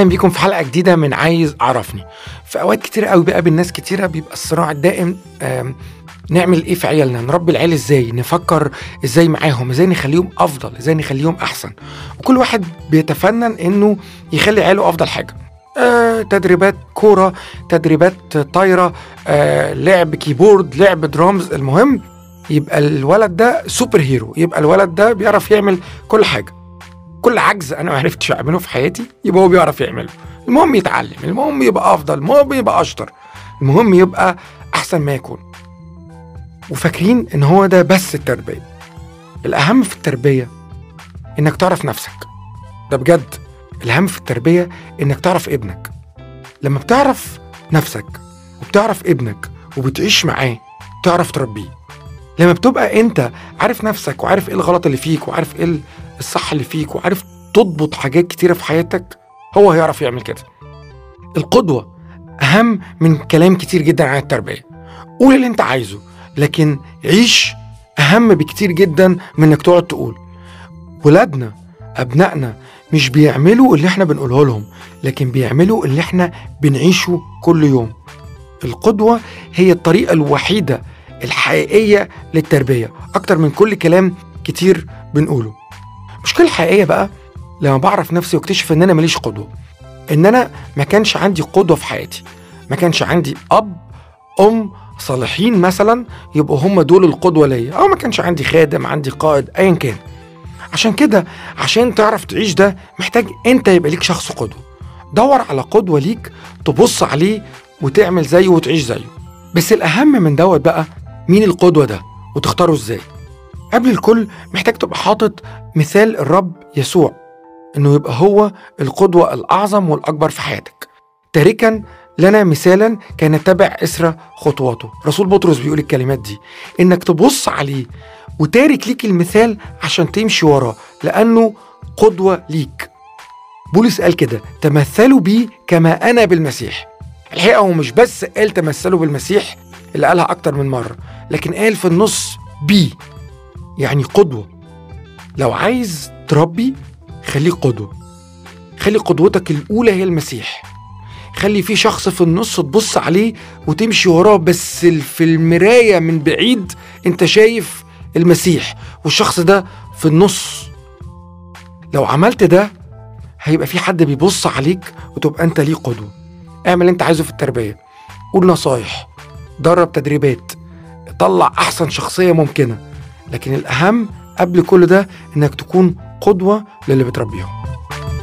اهلا بيكم في حلقه جديده من عايز اعرفني في اوقات كتير قوي بقابل ناس كتيره بيبقى الصراع الدائم آم، نعمل ايه في عيالنا نربي العيال ازاي نفكر ازاي معاهم ازاي نخليهم افضل ازاي نخليهم احسن وكل واحد بيتفنن انه يخلي عياله افضل حاجه آه، تدريبات كوره تدريبات طايره آه، لعب كيبورد لعب درامز المهم يبقى الولد ده سوبر هيرو يبقى الولد ده بيعرف يعمل كل حاجه كل عجز انا ما عرفتش اعمله في حياتي يبقى هو بيعرف يعمله المهم يتعلم المهم يبقى افضل المهم يبقى اشطر المهم يبقى احسن ما يكون وفاكرين ان هو ده بس التربيه الاهم في التربيه انك تعرف نفسك ده بجد الاهم في التربيه انك تعرف ابنك لما بتعرف نفسك وبتعرف ابنك وبتعيش معاه تعرف تربيه لما بتبقى انت عارف نفسك وعارف ايه الغلط اللي فيك وعارف ايه الصح اللي فيك وعارف تضبط حاجات كتيرة في حياتك هو هيعرف يعمل كده القدوة أهم من كلام كتير جدا عن التربية قول اللي انت عايزه لكن عيش أهم بكتير جدا من انك تقعد تقول ولادنا أبنائنا مش بيعملوا اللي احنا بنقوله لهم لكن بيعملوا اللي احنا بنعيشه كل يوم القدوة هي الطريقة الوحيدة الحقيقية للتربية أكتر من كل كلام كتير بنقوله المشكلة الحقيقية بقى لما بعرف نفسي واكتشف ان انا ماليش قدوة ان انا ما كانش عندي قدوة في حياتي ما كانش عندي اب ام صالحين مثلا يبقوا هم دول القدوة ليا او ما كانش عندي خادم عندي قائد ايا كان عشان كده عشان تعرف تعيش ده محتاج انت يبقى ليك شخص قدوة دور على قدوة ليك تبص عليه وتعمل زيه وتعيش زيه بس الاهم من دوت بقى مين القدوة ده وتختاره ازاي قبل الكل محتاج تبقى حاطط مثال الرب يسوع انه يبقى هو القدوة الأعظم والأكبر في حياتك تاركا لنا مثالا كان يتبع إسرى خطواته رسول بطرس بيقول الكلمات دي إنك تبص عليه وتارك ليك المثال عشان تمشي وراه لأنه قدوة ليك بولس قال كده تمثلوا بي كما أنا بالمسيح الحقيقة هو مش بس قال تمثلوا بالمسيح اللي قالها أكتر من مرة لكن قال في النص بي يعني قدوة لو عايز تربي خليك قدوة خلي قدوتك الأولى هي المسيح خلي في شخص في النص تبص عليه وتمشي وراه بس في المراية من بعيد انت شايف المسيح والشخص ده في النص لو عملت ده هيبقى في حد بيبص عليك وتبقى انت ليه قدوة اعمل اللي انت عايزه في التربية قول نصايح درب تدريبات طلع احسن شخصية ممكنة لكن الأهم قبل كل ده إنك تكون قدوة للي بتربيهم